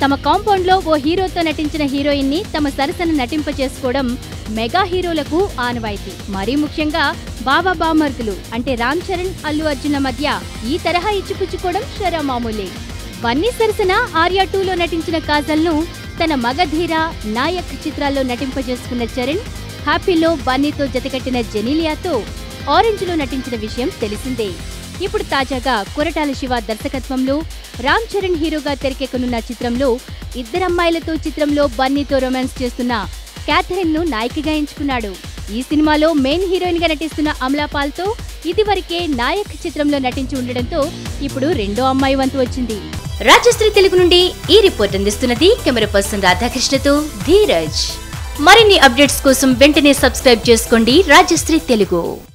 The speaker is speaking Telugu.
తమ కాంపౌండ్ లో ఓ హీరోతో నటించిన హీరోయిన్ ని తమ సరసన నటింప చేసుకోవడం మెగా హీరోలకు ఆనవాయితీ మరీ ముఖ్యంగా బాబా బామర్దులు అంటే రామ్ చరణ్ అల్లు అర్జున్ల మధ్య ఈ తరహా ఇచ్చిపుచ్చుకోవడం షరా మామూలే బన్నీ సరసన ఆర్యా టూలో నటించిన కాజల్ ను తన మగధీర నాయక్ చిత్రాల్లో నటింపజేసుకున్న చరణ్ హ్యాపీలో బన్నీతో జతకట్టిన జెనీలియాతో ఆరెంజ్ లో నటించిన విషయం తెలిసిందే ఇప్పుడు తాజాగా కొరటాల శివ దర్శకత్వంలో రామ్ చరణ్ హీరోగా తెరకెక్కనున్న చిత్రంలో ఇద్దరమ్మాయిలతో చిత్రంలో బన్నీతో రొమాన్స్ చేస్తున్న క్యాథరిన్ ను నాయికగా ఎంచుకున్నాడు ఈ సినిమాలో మెయిన్ హీరోయిన్ గా నటిస్తున్న అమలాపాల్ తో ఇదివరకే నాయక్ చిత్రంలో నటించి ఉండడంతో ఇప్పుడు రెండో అమ్మాయి వంతు వచ్చింది రాజశ్రీ తెలుగు నుండి ఈ రిపోర్ట్ అందిస్తున్నది కెమెరా పర్సన్ రాధాకృష్ణతో ధీరజ్ మరిన్ని అప్డేట్స్ కోసం వెంటనే సబ్స్క్రైబ్ చేసుకోండి రాజశ్రీ తెలుగు